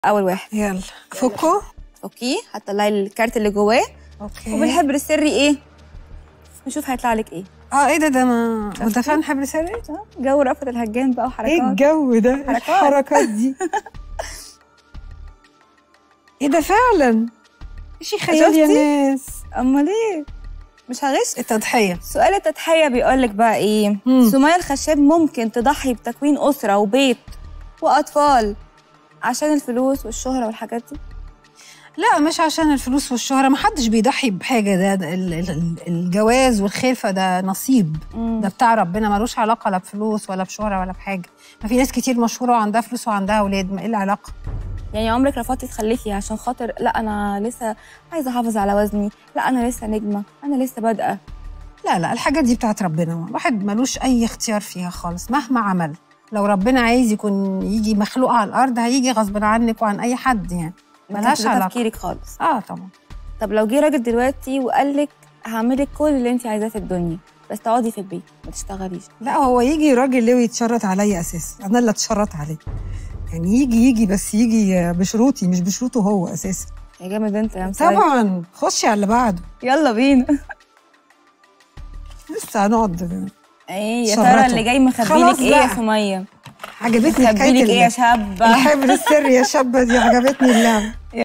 اول واحد يلا فكوا اوكي هتطلعي الكارت اللي جواه اوكي وبالحبر السري ايه نشوف هيطلع لك ايه اه ايه ده ده ما هو ده فعلا حبر سري آه، جو رأفت الهجان بقى ايه وحركات الجو ده حركات. الحركات دي ايه ده فعلا شي خيال يا شفتي؟ ناس امال ايه مش هغش التضحيه سؤال التضحية بيقول لك بقى ايه مم. سمية الخشاب ممكن تضحي بتكوين أسرة وبيت وأطفال عشان الفلوس والشهرة والحاجات دي لا مش عشان الفلوس والشهرة ما حدش بيضحي بحاجة ده, ده ال- ال- الجواز والخلفة ده نصيب ده بتاع ربنا ملوش علاقة لا بفلوس ولا بشهرة ولا بحاجة ما في ناس كتير مشهورة وعندها فلوس وعندها أولاد ما إيه العلاقة يعني عمرك رفضتي تخلفي عشان خاطر لا أنا لسه عايزة أحافظ على وزني لا أنا لسه نجمة أنا لسه بادئة لا لا الحاجات دي بتاعت ربنا الواحد ملوش أي اختيار فيها خالص مهما عمل لو ربنا عايز يكون يجي مخلوق على الأرض هيجي غصب عنك وعن أي حد يعني ما ملهاش كانش ده علاقة. تفكيرك خالص اه طبعا طب لو جه راجل دلوقتي وقال لك هعملك كل اللي انت عايزاه في الدنيا بس تقعدي في البيت ما تشتغليش لا هو يجي راجل ليه ويتشرط عليا اساسا انا اللي اتشرط عليه يعني يجي يجي بس يجي بشروطي مش بشروطه هو اساسا يا جامد انت يا مساعد طبعا خشي على اللي بعده يلا بينا لسه هنقعد ايه يا شرطه. ترى اللي جاي مخبيلك خلاص ايه يا بقى. سمية عجبتني مخبيلك ايه يا حكايه شابة الحبر السري يا شابه دي عجبتني اللعبه